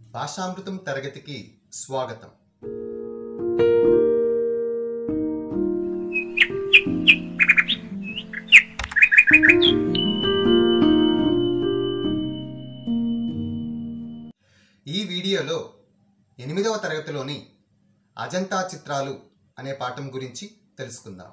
భాషామృతం తరగతికి స్వాగతం ఈ వీడియోలో ఎనిమిదవ తరగతిలోని అజంతా చిత్రాలు అనే పాఠం గురించి తెలుసుకుందాం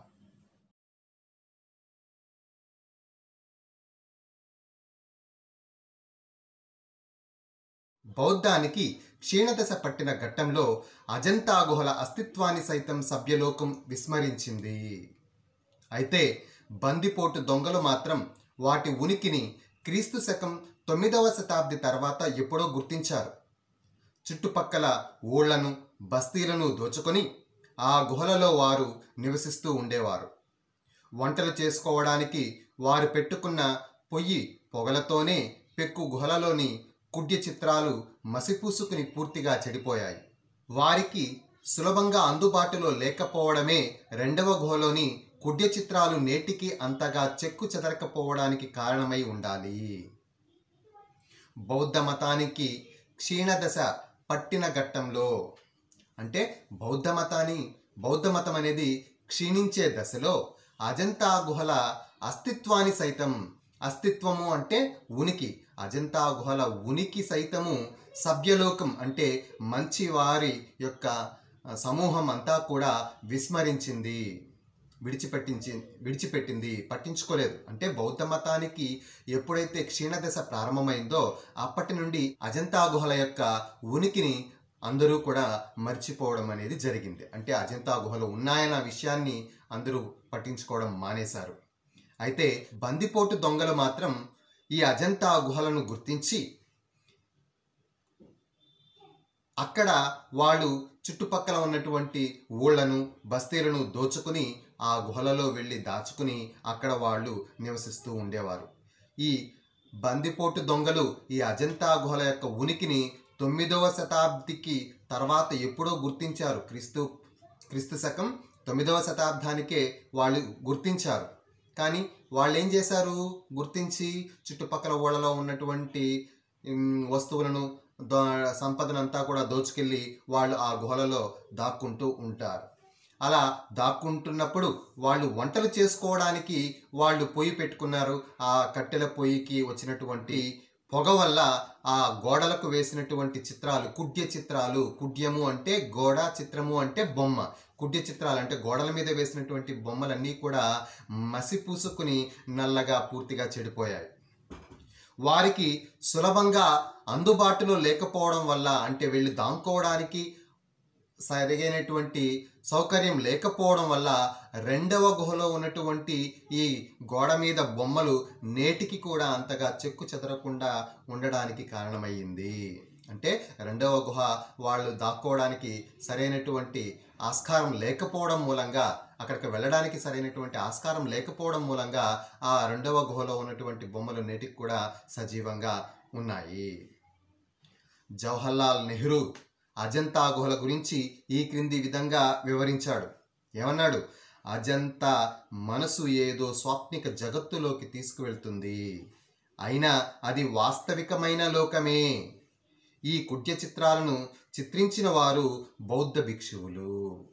బౌద్ధానికి క్షీణదశ పట్టిన ఘట్టంలో అజంతా గుహల అస్తిత్వాన్ని సైతం సభ్యలోకం విస్మరించింది అయితే బందిపోటు దొంగలు మాత్రం వాటి ఉనికిని క్రీస్తు శకం తొమ్మిదవ శతాబ్ది తర్వాత ఎప్పుడో గుర్తించారు చుట్టుపక్కల ఊళ్లను బస్తీలను దోచుకొని ఆ గుహలలో వారు నివసిస్తూ ఉండేవారు వంటలు చేసుకోవడానికి వారు పెట్టుకున్న పొయ్యి పొగలతోనే పెక్కు గుహలలోని కుడ్య చిత్రాలు మసిపూసుకుని పూర్తిగా చెడిపోయాయి వారికి సులభంగా అందుబాటులో లేకపోవడమే రెండవ గుహలోని కుడ్య చిత్రాలు నేటికి అంతగా చెక్కు చెదరకపోవడానికి కారణమై ఉండాలి బౌద్ధ మతానికి క్షీణదశ పట్టిన ఘట్టంలో అంటే బౌద్ధ మతాన్ని బౌద్ధ మతం అనేది క్షీణించే దశలో అజంతా గుహల అస్తిత్వాన్ని సైతం అస్తిత్వము అంటే ఉనికి అజంతా గుహల ఉనికి సైతము సభ్యలోకం అంటే మంచి వారి యొక్క సమూహం అంతా కూడా విస్మరించింది విడిచిపెట్టించి విడిచిపెట్టింది పట్టించుకోలేదు అంటే బౌద్ధ మతానికి ఎప్పుడైతే క్షీణదశ ప్రారంభమైందో అప్పటి నుండి అజంతా గుహల యొక్క ఉనికిని అందరూ కూడా మర్చిపోవడం అనేది జరిగింది అంటే అజంతా గుహలు ఉన్నాయన్న విషయాన్ని అందరూ పట్టించుకోవడం మానేశారు అయితే బందిపోటు దొంగలు మాత్రం ఈ అజంతా గుహలను గుర్తించి అక్కడ వాళ్ళు చుట్టుపక్కల ఉన్నటువంటి ఊళ్ళను బస్తీలను దోచుకుని ఆ గుహలలో వెళ్ళి దాచుకుని అక్కడ వాళ్ళు నివసిస్తూ ఉండేవారు ఈ బందిపోటు దొంగలు ఈ అజంతా గుహల యొక్క ఉనికిని తొమ్మిదవ శతాబ్దికి తర్వాత ఎప్పుడో గుర్తించారు క్రీస్తు క్రీస్తు శకం తొమ్మిదవ శతాబ్దానికే వాళ్ళు గుర్తించారు కానీ వాళ్ళు ఏం చేశారు గుర్తించి చుట్టుపక్కల ఊళ్ళలో ఉన్నటువంటి ఉమ్, వస్తువులను దో సంపదనంతా కూడా దోచుకెళ్ళి వాళ్ళు ఆ గుహలలో దాక్కుంటూ ఉంటారు అలా దాక్కుంటున్నప్పుడు వాళ్ళు వంటలు చేసుకోవడానికి వాళ్ళు పొయ్యి పెట్టుకున్నారు ఆ కట్టెల పొయ్యికి వచ్చినటువంటి పొగ వల్ల ఆ గోడలకు వేసినటువంటి చిత్రాలు కుడ్య చిత్రాలు కుడ్యము అంటే గోడ చిత్రము అంటే బొమ్మ కుడ్య చిత్రాలు అంటే గోడల మీద వేసినటువంటి బొమ్మలన్నీ కూడా మసి పూసుకుని నల్లగా పూర్తిగా చెడిపోయాయి వారికి సులభంగా అందుబాటులో లేకపోవడం వల్ల అంటే వెళ్ళి దాంకోవడానికి సరిగైనటువంటి సౌకర్యం లేకపోవడం వల్ల రెండవ గుహలో ఉన్నటువంటి ఈ గోడ మీద బొమ్మలు నేటికి కూడా అంతగా చెక్కు చెదరకుండా ఉండడానికి కారణమయ్యింది అంటే రెండవ గుహ వాళ్ళు దాక్కోవడానికి సరైనటువంటి ఆస్కారం లేకపోవడం మూలంగా అక్కడికి వెళ్ళడానికి సరైనటువంటి ఆస్కారం లేకపోవడం మూలంగా ఆ రెండవ గుహలో ఉన్నటువంటి బొమ్మలు నేటికి కూడా సజీవంగా ఉన్నాయి జవహర్లాల్ నెహ్రూ అజంతా గుహల గురించి ఈ క్రింది విధంగా వివరించాడు ఏమన్నాడు అజంతా మనసు ఏదో స్వాప్నిక జగత్తులోకి తీసుకువెళ్తుంది అయినా అది వాస్తవికమైన లోకమే ఈ కుడ్య చిత్రాలను చిత్రించిన వారు బౌద్ధ భిక్షువులు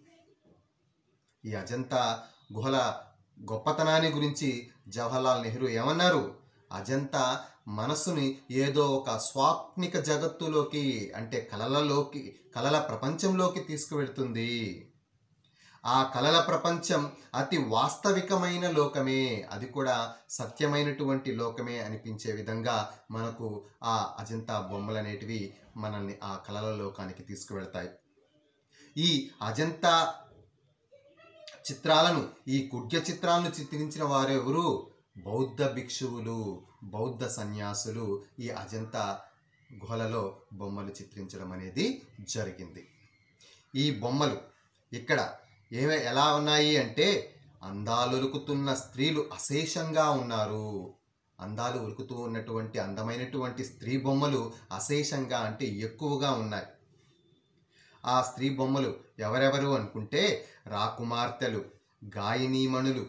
ఈ అజంతా గుహల గొప్పతనాన్ని గురించి జవహర్లాల్ నెహ్రూ ఏమన్నారు అజంతా మనస్సుని ఏదో ఒక స్వాప్నిక జగత్తులోకి అంటే కలలలోకి కలల ప్రపంచంలోకి తీసుకువెళ్తుంది ఆ కలల ప్రపంచం అతి వాస్తవికమైన లోకమే అది కూడా సత్యమైనటువంటి లోకమే అనిపించే విధంగా మనకు ఆ అజంతా బొమ్మలు అనేటివి మనల్ని ఆ కలల లోకానికి తీసుకువెళ్తాయి ఈ అజంతా చిత్రాలను ఈ కుడ్య చిత్రాలను చిత్రించిన వారెవరు బౌద్ధ భిక్షువులు బౌద్ధ సన్యాసులు ఈ అజంతా గుహలలో బొమ్మలు చిత్రించడం అనేది జరిగింది ఈ బొమ్మలు ఇక్కడ ఏమే ఎలా ఉన్నాయి అంటే అందాలురుకుతున్న స్త్రీలు అశేషంగా ఉన్నారు అందాలు ఉరుకుతూ ఉన్నటువంటి అందమైనటువంటి స్త్రీ బొమ్మలు అశేషంగా అంటే ఎక్కువగా ఉన్నాయి ఆ స్త్రీ బొమ్మలు ఎవరెవరు అనుకుంటే రాకుమార్తెలు గాయనీమణులు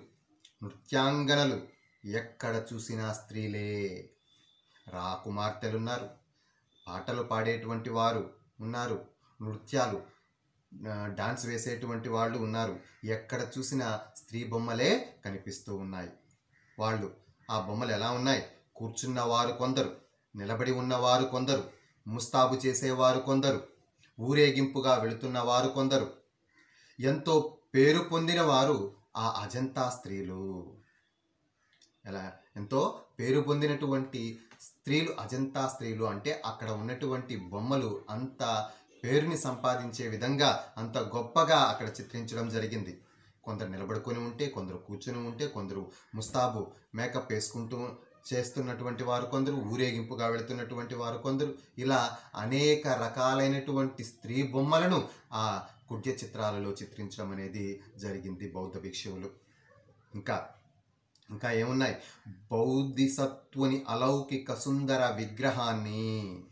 నృత్యాంగనలు ఎక్కడ చూసినా స్త్రీలే రాకుమార్తెలున్నారు పాటలు పాడేటువంటి వారు ఉన్నారు నృత్యాలు ఆ, డాన్స్ వేసేటువంటి వాళ్ళు ఉన్నారు ఎక్కడ చూసినా స్త్రీ బొమ్మలే కనిపిస్తూ ఉన్నాయి వాళ్ళు ఆ బొమ్మలు ఎలా ఉన్నాయి కూర్చున్న వారు కొందరు నిలబడి ఉన్నవారు కొందరు ముస్తాబు చేసేవారు కొందరు ఊరేగింపుగా వెళుతున్న వారు కొందరు ఎంతో పేరు పొందిన వారు ఆ అజంతా స్త్రీలు ఎలా ఎంతో పేరు పొందినటువంటి స్త్రీలు అజంతా స్త్రీలు అంటే అక్కడ ఉన్నటువంటి బొమ్మలు అంత పేరుని సంపాదించే విధంగా అంత గొప్పగా అక్కడ చిత్రించడం జరిగింది కొందరు నిలబడుకొని ఉంటే కొందరు కూర్చుని ఉంటే కొందరు ముస్తాబు మేకప్ వేసుకుంటూ చేస్తున్నటువంటి వారు కొందరు ఊరేగింపుగా వెళుతున్నటువంటి వారు కొందరు ఇలా అనేక రకాలైనటువంటి స్త్రీ బొమ్మలను ఆ కుడ్య చిత్రాలలో చిత్రించడం అనేది జరిగింది బౌద్ధ భిక్షువులు ఇంకా ఇంకా ఏమున్నాయి బౌద్ధిసత్వుని అలౌకిక సుందర విగ్రహాన్ని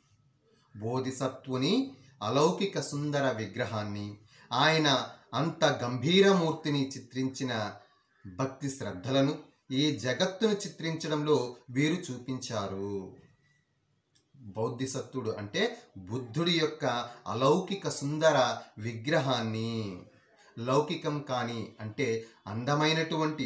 బోధిసత్వుని అలౌకిక సుందర విగ్రహాన్ని ఆయన అంత గంభీరమూర్తిని చిత్రించిన భక్తి శ్రద్ధలను ఈ జగత్తును చిత్రించడంలో వీరు చూపించారు బౌద్ధిసత్తుడు అంటే బుద్ధుడి యొక్క అలౌకిక సుందర విగ్రహాన్ని లౌకికం కాని అంటే అందమైనటువంటి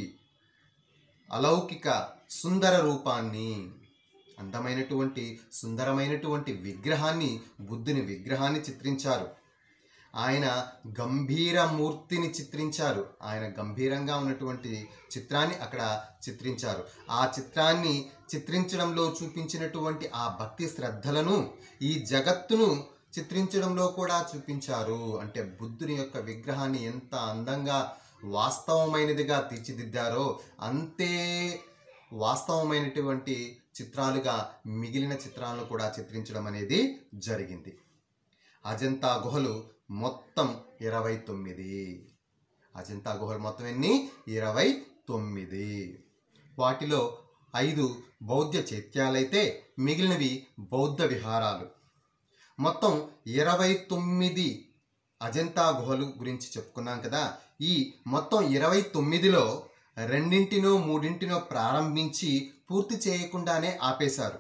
అలౌకిక సుందర రూపాన్ని అందమైనటువంటి సుందరమైనటువంటి విగ్రహాన్ని బుద్ధుని విగ్రహాన్ని చిత్రించారు ఆయన గంభీర మూర్తిని చిత్రించారు ఆయన గంభీరంగా ఉన్నటువంటి చిత్రాన్ని అక్కడ చిత్రించారు ఆ చిత్రాన్ని చిత్రించడంలో చూపించినటువంటి ఆ భక్తి శ్రద్ధలను ఈ జగత్తును చిత్రించడంలో కూడా చూపించారు అంటే బుద్ధుని యొక్క విగ్రహాన్ని ఎంత అందంగా వాస్తవమైనదిగా తీర్చిదిద్దారో అంతే వాస్తవమైనటువంటి చిత్రాలుగా మిగిలిన చిత్రాలను కూడా చిత్రించడం అనేది జరిగింది అజంతా గుహలు మొత్తం ఇరవై తొమ్మిది అజంతా గుహలు మొత్తం ఎన్ని ఇరవై తొమ్మిది వాటిలో ఐదు బౌద్ధ చైత్యాలైతే మిగిలినవి బౌద్ధ విహారాలు మొత్తం ఇరవై తొమ్మిది అజంతా గుహలు గురించి చెప్పుకున్నాం కదా ఈ మొత్తం ఇరవై తొమ్మిదిలో రెండింటినో మూడింటినో ప్రారంభించి పూర్తి చేయకుండానే ఆపేశారు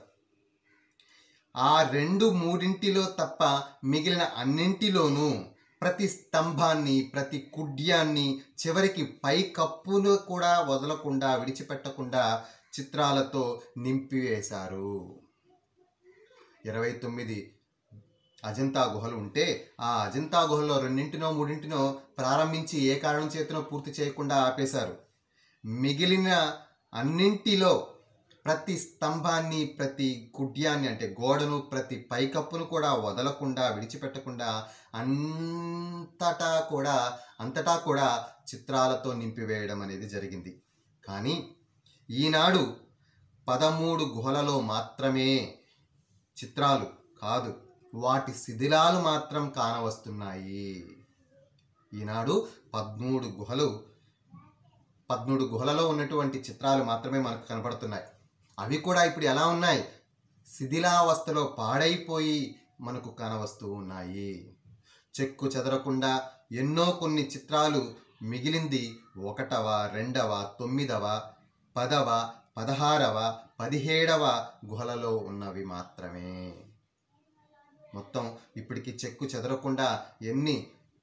ఆ రెండు మూడింటిలో తప్ప మిగిలిన అన్నింటిలోనూ ప్రతి స్తంభాన్ని ప్రతి కుడ్యాన్ని చివరికి పై కప్పును కూడా వదలకుండా విడిచిపెట్టకుండా చిత్రాలతో నింపివేశారు ఇరవై తొమ్మిది అజంతా గుహలు ఉంటే ఆ అజంతా గుహల్లో రెండింటినో మూడింటినో ప్రారంభించి ఏ కారణం చేతనో పూర్తి చేయకుండా ఆపేశారు మిగిలిన అన్నింటిలో ప్రతి స్తంభాన్ని ప్రతి కుడ్యాన్ని అంటే గోడను ప్రతి పైకప్పును కూడా వదలకుండా విడిచిపెట్టకుండా అంతటా కూడా అంతటా కూడా చిత్రాలతో నింపివేయడం అనేది జరిగింది కానీ ఈనాడు పదమూడు గుహలలో మాత్రమే చిత్రాలు కాదు వాటి శిథిలాలు మాత్రం కానవస్తున్నాయి ఈనాడు పదమూడు గుహలు పదమూడు గుహలలో ఉన్నటువంటి చిత్రాలు మాత్రమే మనకు కనపడుతున్నాయి అవి కూడా ఇప్పుడు ఎలా ఉన్నాయి శిథిలావస్థలో పాడైపోయి మనకు కానవస్తూ ఉన్నాయి చెక్కు చెదరకుండా ఎన్నో కొన్ని చిత్రాలు మిగిలింది ఒకటవ రెండవ తొమ్మిదవ పదవ పదహారవ పదిహేడవ గుహలలో ఉన్నవి మాత్రమే మొత్తం ఇప్పటికి చెక్కు చెదరకుండా ఎన్ని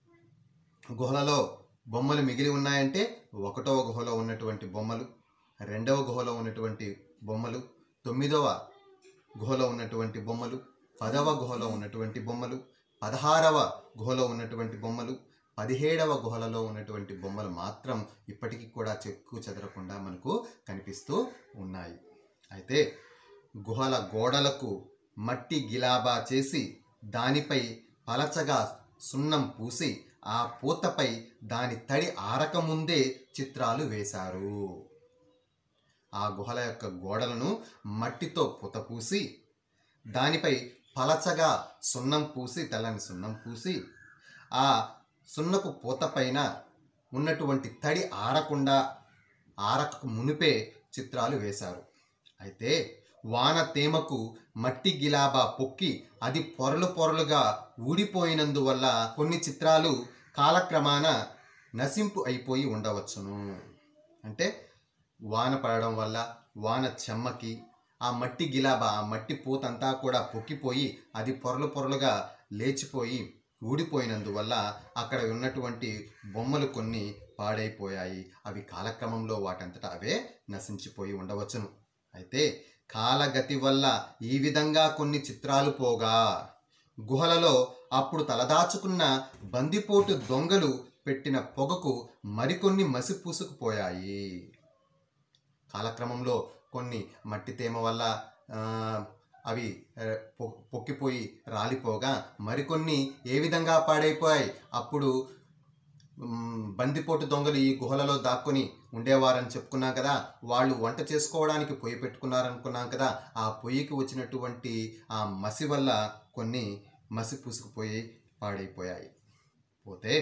గుహలలో బొమ్మలు మిగిలి ఉన్నాయంటే ఒకటవ గుహలో ఉన్నటువంటి బొమ్మలు రెండవ గుహలో ఉన్నటువంటి బొమ్మలు తొమ్మిదవ గుహలో ఉన్నటువంటి బొమ్మలు పదవ గుహలో ఉన్నటువంటి బొమ్మలు పదహారవ గుహలో ఉన్నటువంటి బొమ్మలు పదిహేడవ గుహలలో ఉన్నటువంటి బొమ్మలు మాత్రం ఇప్పటికీ కూడా చెక్కు చెదరకుండా మనకు కనిపిస్తూ ఉన్నాయి అయితే గుహల గోడలకు మట్టి గిలాబా చేసి దానిపై పలచగా సున్నం పూసి ఆ పూతపై దాని తడి ఆరకముందే చిత్రాలు వేశారు ఆ గుహల యొక్క గోడలను మట్టితో పూత పూసి దానిపై పలచగా సున్నం పూసి తెల్లని సున్నం పూసి ఆ సున్నపు పూత పైన ఉన్నటువంటి తడి ఆరకుండా ఆరక మునిపే చిత్రాలు వేశారు అయితే వాన తేమకు మట్టి గిలాబా పొక్కి అది పొరలు పొరలుగా ఊడిపోయినందువల్ల కొన్ని చిత్రాలు కాలక్రమాన నశింపు అయిపోయి ఉండవచ్చును అంటే వాన పడడం వల్ల వాన చెమ్మకి ఆ మట్టి గిలాబా ఆ మట్టి పూతంతా కూడా పొక్కిపోయి అది పొరలు పొరలుగా లేచిపోయి ఊడిపోయినందువల్ల అక్కడ ఉన్నటువంటి బొమ్మలు కొన్ని పాడైపోయాయి అవి కాలక్రమంలో వాటంతటా అవే నశించిపోయి ఉండవచ్చును అయితే కాలగతి వల్ల ఈ విధంగా కొన్ని చిత్రాలు పోగా గుహలలో అప్పుడు తలదాచుకున్న బందిపోటు దొంగలు పెట్టిన పొగకు మరికొన్ని మసి పూసుకుపోయాయి కాలక్రమంలో కొన్ని మట్టి తేమ వల్ల ఆ, అవి ఆ, పొ- పొక్కిపోయి రాలిపోగా మరికొన్ని ఏ విధంగా పాడైపోయాయి అప్పుడు మ్, బందిపోటు దొంగలు ఈ గుహలలో దాక్కుని ఉండేవారని చెప్పుకున్నాం కదా వాళ్ళు వంట చేసుకోవడానికి పొయ్యి పెట్టుకున్నారనుకున్నాం కదా ఆ పొయ్యికి వచ్చినటువంటి ఆ మసి వల్ల కొన్ని మసి పూసుకుపోయి పాడైపోయాయి పోతే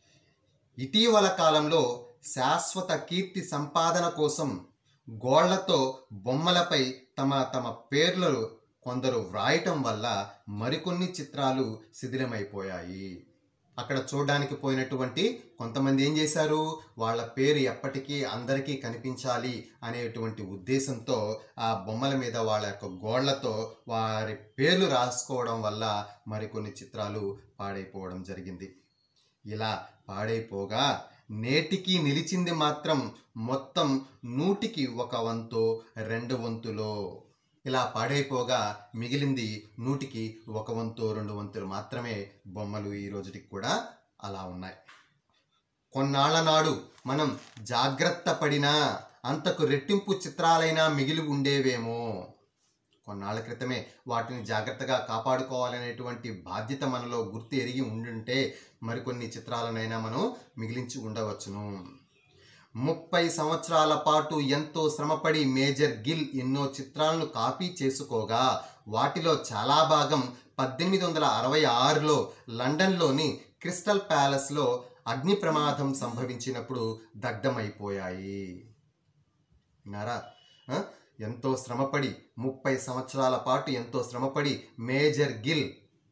ఇటీవల కాలంలో శాశ్వత కీర్తి సంపాదన కోసం గోళ్లతో బొమ్మలపై తమ తమ పేర్లు కొందరు వ్రాయటం వల్ల మరికొన్ని చిత్రాలు శిథిలమైపోయాయి అక్కడ చూడడానికి పోయినటువంటి కొంతమంది ఏం చేశారు వాళ్ళ పేరు ఎప్పటికీ అందరికీ కనిపించాలి అనేటువంటి ఉద్దేశంతో ఆ బొమ్మల మీద వాళ్ళ యొక్క గోళ్లతో వారి పేర్లు రాసుకోవడం వల్ల మరికొన్ని చిత్రాలు పాడైపోవడం జరిగింది ఇలా పాడైపోగా నేటికి నిలిచింది మాత్రం మొత్తం నూటికి ఒక వంతు రెండు వంతులో ఇలా పాడైపోగా మిగిలింది నూటికి ఒక వంతు రెండు వంతులు మాత్రమే బొమ్మలు ఈ రోజుటికి కూడా అలా ఉన్నాయి కొన్నాళ్ల నాడు మనం జాగ్రత్త పడినా అంతకు రెట్టింపు చిత్రాలైనా మిగిలి ఉండేవేమో కొన్నాళ్ల క్రితమే వాటిని జాగ్రత్తగా కాపాడుకోవాలనేటువంటి బాధ్యత మనలో గుర్తు ఎరిగి ఉండుంటే మరికొన్ని చిత్రాలనైనా మనం మిగిలించి ఉండవచ్చును ముప్పై సంవత్సరాల పాటు ఎంతో శ్రమపడి మేజర్ గిల్ ఎన్నో చిత్రాలను కాపీ చేసుకోగా వాటిలో చాలా భాగం పద్దెనిమిది వందల అరవై ఆరులో లండన్లోని క్రిస్టల్ ప్యాలెస్లో అగ్ని ప్రమాదం సంభవించినప్పుడు దగ్ధమైపోయాయి విన్నారా ఆ? ఎంతో శ్రమపడి ముప్పై సంవత్సరాల పాటు ఎంతో శ్రమపడి మేజర్ గిల్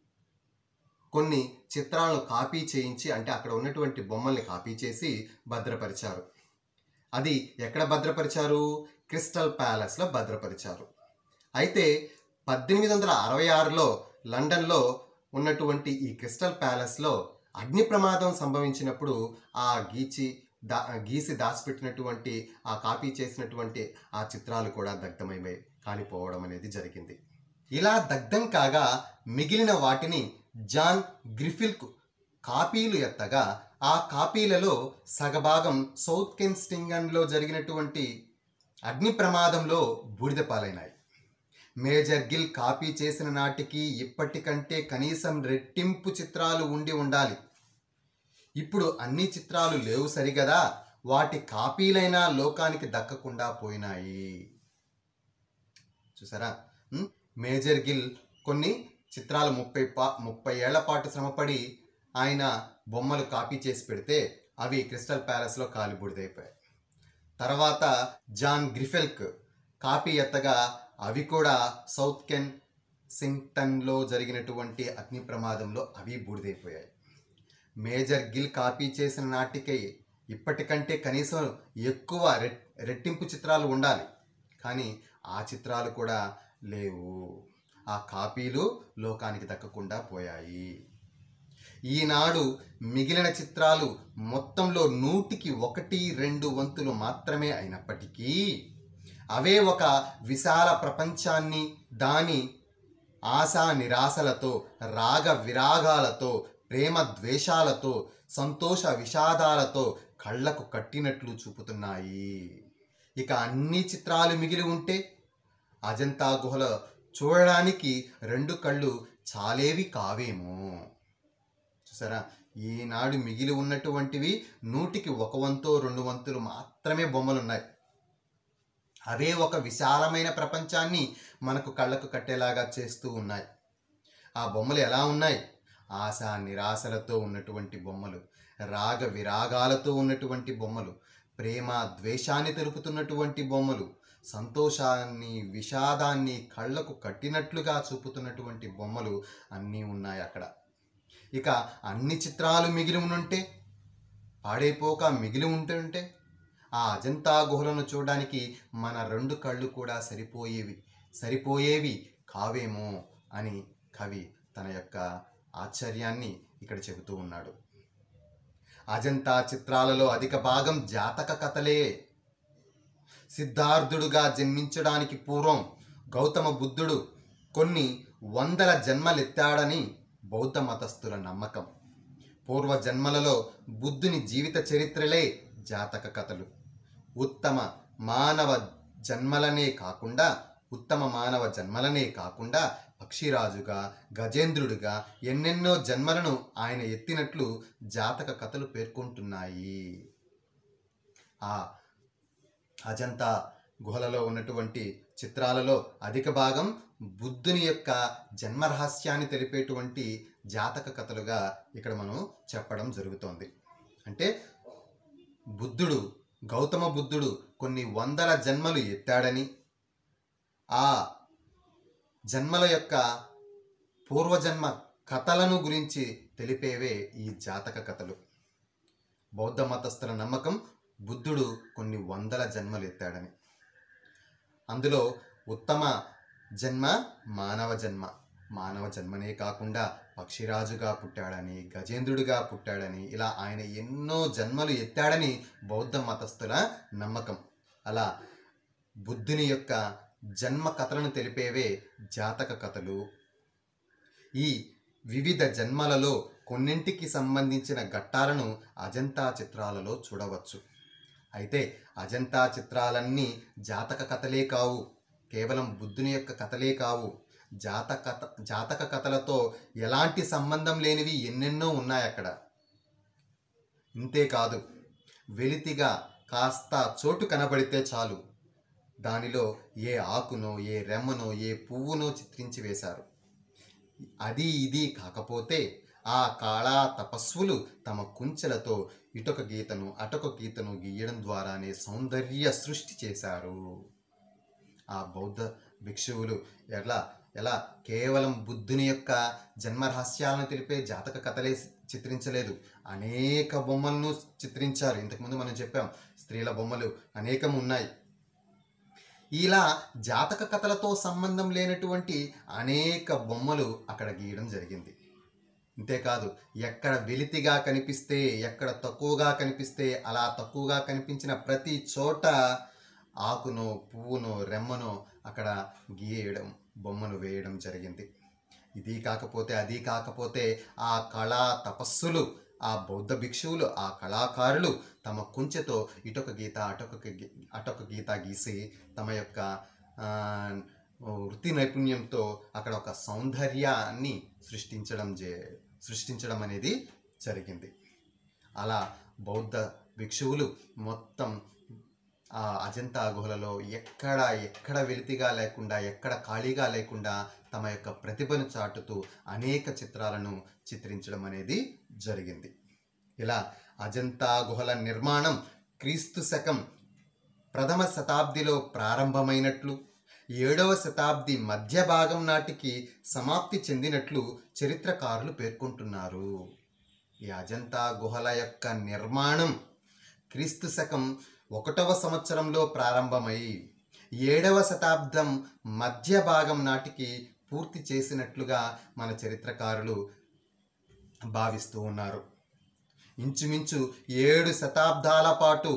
కొన్ని చిత్రాలను కాపీ చేయించి అంటే అక్కడ ఉన్నటువంటి బొమ్మల్ని కాపీ చేసి భద్రపరిచారు అది ఎక్కడ భద్రపరిచారు క్రిస్టల్ ప్యాలెస్లో భద్రపరిచారు అయితే పద్దెనిమిది వందల అరవై ఆరులో లండన్లో ఉన్నటువంటి ఈ క్రిస్టల్ ప్యాలెస్లో అగ్ని ప్రమాదం సంభవించినప్పుడు ఆ గీచి దా గీసి దాచిపెట్టినటువంటి ఆ కాపీ చేసినటువంటి ఆ చిత్రాలు కూడా దగ్ధమైపోయి కాలిపోవడం అనేది జరిగింది ఇలా దగ్ధం కాగా మిగిలిన వాటిని జాన్ గ్రిఫిల్కు కాపీలు ఎత్తగా ఆ కాపీలలో సగభాగం సౌత్ కెన్స్టింగన్లో జరిగినటువంటి అగ్ని ప్రమాదంలో బూడిద పాలైనాయి మేజర్ గిల్ కాపీ చేసిన నాటికి ఇప్పటికంటే కనీసం రెట్టింపు చిత్రాలు ఉండి ఉండాలి ఇప్పుడు అన్ని చిత్రాలు లేవు సరిగదా వాటి కాపీలైనా లోకానికి దక్కకుండా పోయినాయి చూసారా ఉం? మేజర్ గిల్ కొన్ని చిత్రాలు ముప్పై పా ముప్పై ఏళ్ల పాటు శ్రమపడి ఆయన బొమ్మలు కాపీ చేసి పెడితే అవి క్రిస్టల్ ప్యాలెస్లో కాలిబూడిదైపోయాయి తర్వాత జాన్ గ్రిఫెల్క్ కాపీ ఎత్తగా అవి కూడా సౌత్ కెన్ సింగ్టన్లో జరిగినటువంటి అగ్ని ప్రమాదంలో అవి బూడిదైపోయాయి మేజర్ గిల్ కాపీ చేసిన నాటికై ఇప్పటికంటే కనీసం ఎక్కువ రెట్ రెట్టింపు చిత్రాలు ఉండాలి కానీ ఆ చిత్రాలు కూడా లేవు ఆ కాపీలు లోకానికి దక్కకుండా పోయాయి ఈనాడు మిగిలిన చిత్రాలు మొత్తంలో నూటికి ఒకటి రెండు వంతులు మాత్రమే అయినప్పటికీ అవే ఒక విశాల ప్రపంచాన్ని దాని ఆశా నిరాశలతో రాగ విరాగాలతో ప్రేమ ద్వేషాలతో సంతోష విషాదాలతో కళ్ళకు కట్టినట్లు చూపుతున్నాయి ఇక అన్ని చిత్రాలు మిగిలి ఉంటే అజంతా గుహల చూడడానికి రెండు కళ్ళు చాలేవి కావేమో చూసారా ఈనాడు మిగిలి ఉన్నటువంటివి నూటికి ఒక వంతో రెండు వంతులు మాత్రమే బొమ్మలు ఉన్నాయి అవే ఒక విశాలమైన ప్రపంచాన్ని మనకు కళ్ళకు కట్టేలాగా చేస్తూ ఉన్నాయి ఆ బొమ్మలు ఎలా ఉన్నాయి ఆశ నిరాశలతో ఉన్నటువంటి బొమ్మలు రాగ విరాగాలతో ఉన్నటువంటి బొమ్మలు ప్రేమ ద్వేషాన్ని తెలుపుతున్నటువంటి బొమ్మలు సంతోషాన్ని విషాదాన్ని కళ్ళకు కట్టినట్లుగా చూపుతున్నటువంటి బొమ్మలు అన్నీ ఉన్నాయి అక్కడ ఇక అన్ని చిత్రాలు మిగిలి ఉంటే పాడైపోక మిగిలి ఉంటుంటే ఆ అజంతా గుహలను చూడడానికి మన రెండు కళ్ళు కూడా సరిపోయేవి సరిపోయేవి కావేమో అని కవి తన యొక్క ఆశ్చర్యాన్ని ఇక్కడ చెబుతూ ఉన్నాడు అజంతా చిత్రాలలో అధిక భాగం జాతక కథలే సిద్ధార్థుడుగా జన్మించడానికి పూర్వం గౌతమ బుద్ధుడు కొన్ని వందల జన్మలెత్తాడని బౌద్ధ మతస్థుల నమ్మకం పూర్వ జన్మలలో బుద్ధుని జీవిత చరిత్రలే జాతక కథలు ఉత్తమ మానవ జన్మలనే కాకుండా ఉత్తమ మానవ జన్మలనే కాకుండా పక్షిరాజుగా గజేంద్రుడిగా ఎన్నెన్నో జన్మలను ఆయన ఎత్తినట్లు జాతక కథలు పేర్కొంటున్నాయి ఆ అజంతా గుహలలో ఉన్నటువంటి చిత్రాలలో అధిక భాగం బుద్ధుని యొక్క జన్మరహస్యాన్ని తెలిపేటువంటి జాతక కథలుగా ఇక్కడ మనం చెప్పడం జరుగుతోంది అంటే బుద్ధుడు గౌతమ బుద్ధుడు కొన్ని వందల జన్మలు ఎత్తాడని ఆ జన్మల యొక్క పూర్వజన్మ కథలను గురించి తెలిపేవే ఈ జాతక కథలు బౌద్ధ మతస్థుల నమ్మకం బుద్ధుడు కొన్ని వందల జన్మలు ఎత్తాడని అందులో ఉత్తమ జన్మ మానవ జన్మ మానవ జన్మనే కాకుండా పక్షిరాజుగా పుట్టాడని గజేంద్రుడిగా పుట్టాడని ఇలా ఆయన ఎన్నో జన్మలు ఎత్తాడని బౌద్ధ మతస్థుల నమ్మకం అలా బుద్ధుని యొక్క జన్మ కథలను తెలిపేవే జాతక కథలు ఈ వివిధ జన్మలలో కొన్నింటికి సంబంధించిన ఘట్టాలను అజంతా చిత్రాలలో చూడవచ్చు అయితే అజంతా చిత్రాలన్నీ జాతక కథలే కావు కేవలం బుద్ధుని యొక్క కథలే కావు జాతక జాతక కథలతో ఎలాంటి సంబంధం లేనివి ఎన్నెన్నో ఉన్నాయి అక్కడ ఇంతేకాదు వెలితిగా కాస్త చోటు కనబడితే చాలు దానిలో ఏ ఆకునో ఏ రెమ్మనో ఏ పువ్వునో చిత్రించి వేశారు అది ఇది కాకపోతే ఆ కాళా తపస్సులు తమ కుంచెలతో ఇటొక గీతను అటొక గీతను గీయడం ద్వారానే సౌందర్య సృష్టి చేశారు ఆ బౌద్ధ భిక్షువులు ఎలా ఎలా కేవలం బుద్ధుని యొక్క జన్మరహస్యాలను తెలిపే జాతక కథలే చిత్రించలేదు అనేక బొమ్మలను చిత్రించారు ఇంతకుముందు మనం చెప్పాం స్త్రీల బొమ్మలు అనేకం ఉన్నాయి ఇలా జాతక కథలతో సంబంధం లేనటువంటి అనేక బొమ్మలు అక్కడ గీయడం జరిగింది అంతేకాదు ఎక్కడ వెలితిగా కనిపిస్తే ఎక్కడ తక్కువగా కనిపిస్తే అలా తక్కువగా కనిపించిన ప్రతి చోట ఆకునో పువ్వునో రెమ్మనో అక్కడ గీయడం బొమ్మను వేయడం జరిగింది ఇది కాకపోతే అది కాకపోతే ఆ కళా తపస్సులు ఆ బౌద్ధ భిక్షువులు ఆ కళాకారులు తమ కుంచెతో ఇటొక గీత అటొక గీ- అటొక గీత గీసి తమ యొక్క ఆ, వృత్తి నైపుణ్యంతో అక్కడ ఒక సౌందర్యాన్ని సృష్టించడం జే సృష్టించడం అనేది జరిగింది అలా బౌద్ధ భిక్షువులు మొత్తం ఆ అజంతా గుహలలో ఎక్కడ ఎక్కడ వెలితిగా లేకుండా ఎక్కడ ఖాళీగా లేకుండా తమ యొక్క ప్రతిభను చాటుతూ అనేక చిత్రాలను చిత్రించడం అనేది జరిగింది ఇలా అజంతా గుహల నిర్మాణం క్రీస్తు శకం ప్రథమ శతాబ్దిలో ప్రారంభమైనట్లు ఏడవ శతాబ్ది మధ్య భాగం నాటికి సమాప్తి చెందినట్లు చరిత్రకారులు పేర్కొంటున్నారు ఈ అజంతా గుహల యొక్క నిర్మాణం క్రీస్తు శకం ఒకటవ సంవత్సరంలో ప్రారంభమై ఏడవ శతాబ్దం మధ్య భాగం నాటికి పూర్తి చేసినట్లుగా మన చరిత్రకారులు భావిస్తూ ఉన్నారు ఇంచుమించు ఏడు శతాబ్దాల పాటు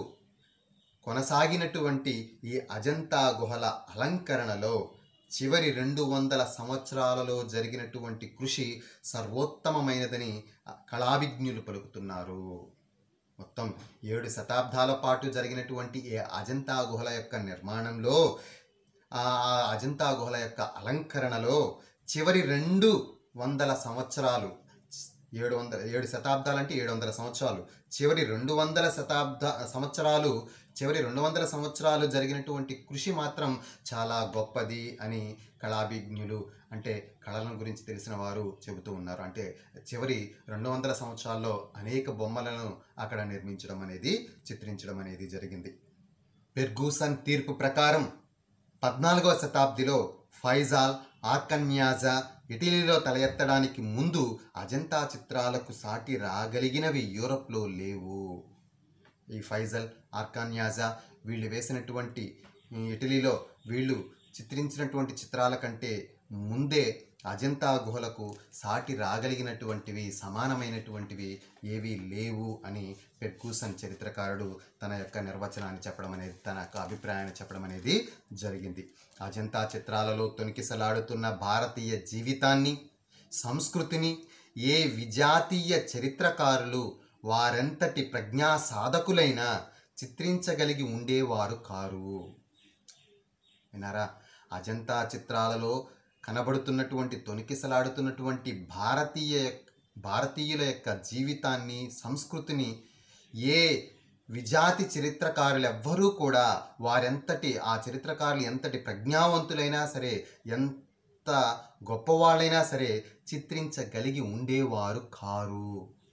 కొనసాగినటువంటి ఈ అజంతా గుహల అలంకరణలో చివరి రెండు వందల సంవత్సరాలలో జరిగినటువంటి కృషి సర్వోత్తమమైనదని కళాభిజ్ఞులు పలుకుతున్నారు మొత్తం ఏడు శతాబ్దాల పాటు జరిగినటువంటి ఈ అజంతా గుహల యొక్క నిర్మాణంలో ఆ అజంతా గుహల యొక్క అలంకరణలో చివరి రెండు వందల సంవత్సరాలు ఏడు వందల ఏడు శతాబ్దాలు అంటే ఏడు వందల సంవత్సరాలు చివరి రెండు వందల శతాబ్ద సంవత్సరాలు చివరి రెండు వందల సంవత్సరాలు జరిగినటువంటి కృషి మాత్రం చాలా గొప్పది అని కళాభిజ్ఞులు అంటే కళలను గురించి తెలిసిన వారు చెబుతూ ఉన్నారు అంటే చివరి రెండు వందల సంవత్సరాల్లో అనేక బొమ్మలను అక్కడ నిర్మించడం అనేది చిత్రించడం అనేది జరిగింది పెర్గూసన్ తీర్పు ప్రకారం పద్నాలుగవ శతాబ్దిలో ఫైజాల్ ఆర్కన్యాజా ఇటలీలో తల ఎత్తడానికి ముందు అజంతా చిత్రాలకు సాటి రాగలిగినవి యూరప్లో లేవు ఈ ఫైజల్ ఆర్కాన్యాజా వీళ్ళు వేసినటువంటి ఈ ఇటలీలో వీళ్ళు చిత్రించినటువంటి చిత్రాల కంటే ముందే అజంతా గుహలకు సాటి రాగలిగినటువంటివి సమానమైనటువంటివి ఏవీ లేవు అని పెర్కూసన్ చరిత్రకారుడు తన యొక్క నిర్వచనాన్ని చెప్పడం అనేది తన యొక్క అభిప్రాయాన్ని చెప్పడం అనేది జరిగింది అజంతా చిత్రాలలో తొనికిసలాడుతున్న భారతీయ జీవితాన్ని సంస్కృతిని ఏ విజాతీయ చరిత్రకారులు వారెంతటి ప్రజ్ఞా సాధకులైనా చిత్రించగలిగి ఉండేవారు కారు వినారా అజంతా చిత్రాలలో కనబడుతున్నటువంటి తొనికిసలాడుతున్నటువంటి భారతీయ భారతీయుల యొక్క జీవితాన్ని సంస్కృతిని ఏ విజాతి చరిత్రకారులు ఎవ్వరూ కూడా వారెంతటి ఆ చరిత్రకారులు ఎంతటి ప్రజ్ఞావంతులైనా సరే ఎంత గొప్పవాళ్ళైనా సరే చిత్రించగలిగి ఉండేవారు కారు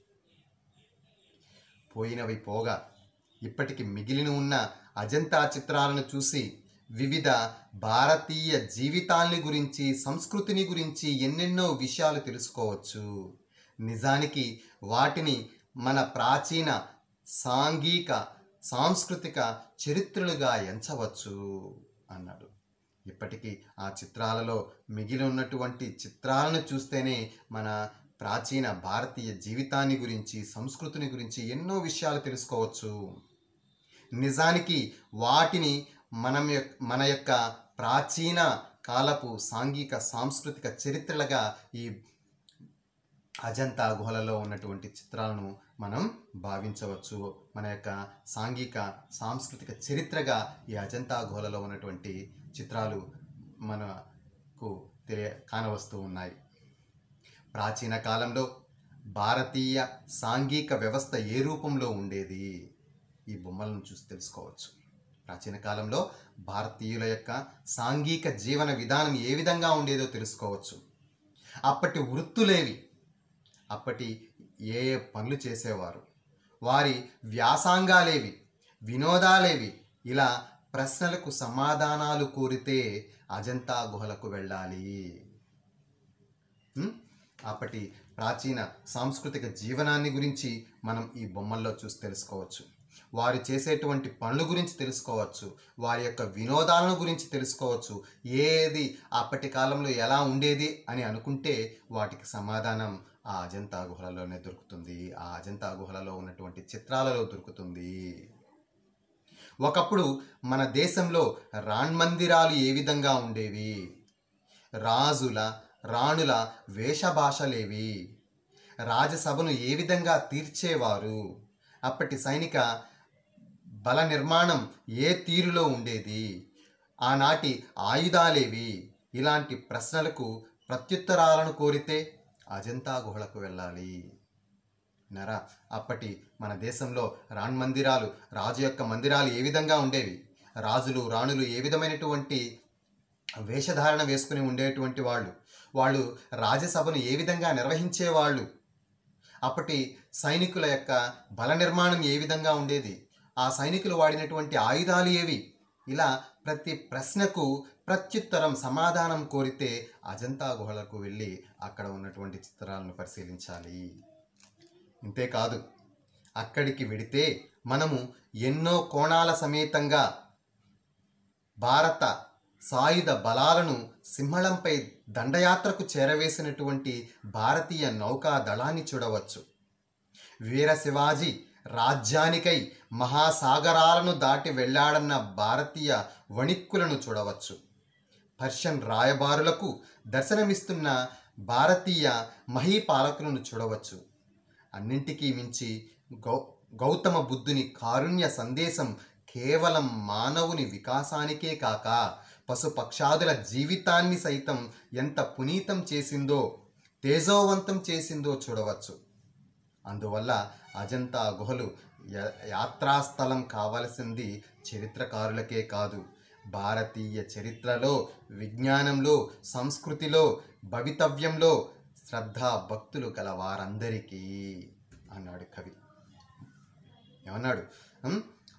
పోయినవి పోగా ఇప్పటికి మిగిలిన ఉన్న అజంతా చిత్రాలను చూసి వివిధ భారతీయ జీవితాల్ని గురించి సంస్కృతిని గురించి ఎన్నెన్నో విషయాలు తెలుసుకోవచ్చు నిజానికి వాటిని మన ప్రాచీన సాంఘిక సాంస్కృతిక చరిత్రలుగా ఎంచవచ్చు అన్నాడు ఇప్పటికీ ఆ చిత్రాలలో మిగిలి ఉన్నటువంటి చిత్రాలను చూస్తేనే మన ప్రాచీన భారతీయ జీవితాన్ని గురించి సంస్కృతిని గురించి ఎన్నో విషయాలు తెలుసుకోవచ్చు నిజానికి వాటిని మనం యొక్క మన యొక్క ప్రాచీన కాలపు సాంఘిక సాంస్కృతిక చరిత్రలుగా ఈ అజంతా గుహలలో ఉన్నటువంటి చిత్రాలను మనం భావించవచ్చు మన యొక్క సాంఘిక సాంస్కృతిక చరిత్రగా ఈ అజంతా గుహలలో ఉన్నటువంటి చిత్రాలు మనకు తెలియ కానవస్తూ ఉన్నాయి ప్రాచీన కాలంలో భారతీయ సాంఘిక వ్యవస్థ ఏ రూపంలో ఉండేది ఈ బొమ్మలను చూసి తెలుసుకోవచ్చు ప్రాచీన కాలంలో భారతీయుల యొక్క సాంఘిక జీవన విధానం ఏ విధంగా ఉండేదో తెలుసుకోవచ్చు అప్పటి వృత్తులేవి అప్పటి ఏ ఏ పనులు చేసేవారు వారి వ్యాసాంగాలేవి వినోదాలేవి ఇలా ప్రశ్నలకు సమాధానాలు కోరితే అజంతా గుహలకు వెళ్ళాలి ఉం? అప్పటి ప్రాచీన సాంస్కృతిక జీవనాన్ని గురించి మనం ఈ బొమ్మల్లో చూసి తెలుసుకోవచ్చు వారు చేసేటువంటి పనుల గురించి తెలుసుకోవచ్చు వారి యొక్క వినోదాలను గురించి తెలుసుకోవచ్చు ఏది అప్పటి కాలంలో ఎలా ఉండేది అని అనుకుంటే వాటికి సమాధానం ఆ అజంతా గుహలలోనే దొరుకుతుంది ఆ అజంతా గుహలలో ఉన్నటువంటి చిత్రాలలో దొరుకుతుంది ఒకప్పుడు మన దేశంలో రాణ్మందిరాలు ఏ విధంగా ఉండేవి రాజుల రాణుల వేషభాషలేవి రాజసభను ఏ విధంగా తీర్చేవారు అప్పటి సైనిక బల నిర్మాణం ఏ తీరులో ఉండేది ఆనాటి ఆయుధాలేవి ఇలాంటి ప్రశ్నలకు ప్రత్యుత్తరాలను కోరితే అజంతా గుహలకు వెళ్ళాలి నరా అప్పటి మన దేశంలో రాణ్ మందిరాలు రాజు యొక్క మందిరాలు ఏ విధంగా ఉండేవి రాజులు రాణులు ఏ విధమైనటువంటి వేషధారణ వేసుకుని ఉండేటువంటి వాళ్ళు వాళ్ళు రాజ్యసభను ఏ విధంగా నిర్వహించేవాళ్ళు అప్పటి సైనికుల యొక్క బల నిర్మాణం ఏ విధంగా ఉండేది ఆ సైనికులు వాడినటువంటి ఆయుధాలు ఏవి ఇలా ప్రతి ప్రశ్నకు ప్రత్యుత్తరం సమాధానం కోరితే అజంతా గుహలకు వెళ్ళి అక్కడ ఉన్నటువంటి చిత్రాలను పరిశీలించాలి ఇంతేకాదు అక్కడికి వెడితే మనము ఎన్నో కోణాల సమేతంగా భారత సాయుధ బలాలను సింహళంపై దండయాత్రకు చేరవేసినటువంటి భారతీయ నౌకా దళాన్ని చూడవచ్చు వీర శివాజీ రాజ్యానికై మహాసాగరాలను దాటి వెళ్ళాడన్న భారతీయ వణిక్కులను చూడవచ్చు పర్షియన్ రాయబారులకు దర్శనమిస్తున్న భారతీయ మహీపాలకులను చూడవచ్చు అన్నింటికీ మించి గౌ గౌతమ బుద్ధుని కారుణ్య సందేశం కేవలం మానవుని వికాసానికే కాక పశుపక్షాదుల జీవితాన్ని సైతం ఎంత పునీతం చేసిందో తేజోవంతం చేసిందో చూడవచ్చు అందువల్ల అజంతా గుహలు య- యాత్రాస్థలం కావలసింది చరిత్రకారులకే కాదు భారతీయ చరిత్రలో విజ్ఞానంలో సంస్కృతిలో భవితవ్యంలో శ్రద్ధా భక్తులు గల వారందరికీ అన్నాడు కవి ఏమన్నాడు ఉం?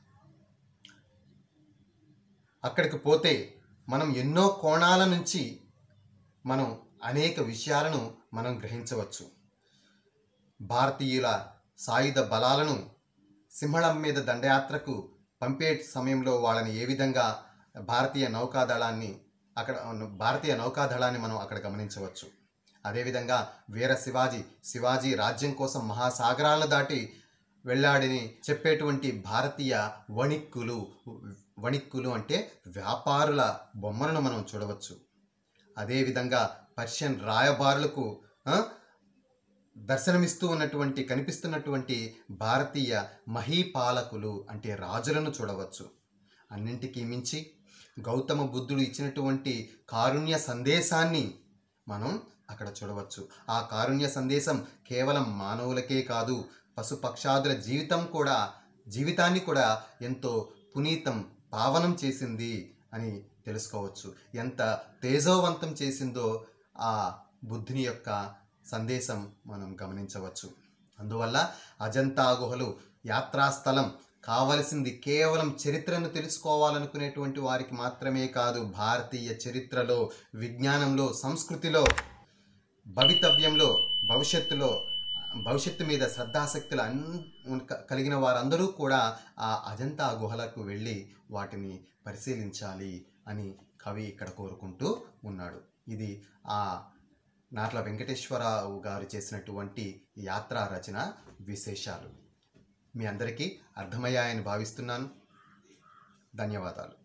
అక్కడికి పోతే మనం ఎన్నో కోణాల నుంచి మనం అనేక విషయాలను మనం గ్రహించవచ్చు భారతీయుల సాయుధ బలాలను సింహళం మీద దండయాత్రకు పంపే సమయంలో వాళ్ళని ఏ విధంగా భారతీయ నౌకాదళాన్ని అక్కడ ఉన్న భారతీయ నౌకాదళాన్ని మనం అక్కడ గమనించవచ్చు అదేవిధంగా వీర శివాజీ శివాజీ రాజ్యం కోసం మహాసాగరాలను దాటి వెళ్ళాడని చెప్పేటువంటి భారతీయ వణిక్కులు వణిక్కులు అంటే వ్యాపారుల బొమ్మలను మనం చూడవచ్చు అదేవిధంగా పర్షియన్ రాయబారులకు ఆ, దర్శనమిస్తూ ఉన్నటువంటి కనిపిస్తున్నటువంటి భారతీయ మహీపాలకులు అంటే రాజులను చూడవచ్చు అన్నింటికీ మించి గౌతమ బుద్ధుడు ఇచ్చినటువంటి కారుణ్య సందేశాన్ని మనం అక్కడ చూడవచ్చు ఆ కారుణ్య సందేశం కేవలం మానవులకే కాదు పశుపక్షాదుల జీవితం కూడా జీవితాన్ని కూడా ఎంతో పునీతం పావనం చేసింది అని తెలుసుకోవచ్చు ఎంత తేజోవంతం చేసిందో ఆ బుద్ధుని యొక్క సందేశం మనం గమనించవచ్చు అందువల్ల అజంతా గుహలు యాత్రాస్థలం కావలసింది కేవలం చరిత్రను తెలుసుకోవాలనుకునేటువంటి వారికి మాత్రమే కాదు భారతీయ చరిత్రలో విజ్ఞానంలో సంస్కృతిలో భవితవ్యంలో భవిష్యత్తులో భవిష్యత్తు మీద శ్రద్ధాశక్తులు అన్ ఉన్- కలిగిన వారందరూ కూడా ఆ అజంతా గుహలకు వెళ్ళి వాటిని పరిశీలించాలి అని కవి ఇక్కడ కోరుకుంటూ ఉన్నాడు ఇది ఆ నాట్ల వెంకటేశ్వరరావు గారు చేసినటువంటి యాత్రా రచన విశేషాలు మీ అందరికీ అర్థమయ్యాయని భావిస్తున్నాను ధన్యవాదాలు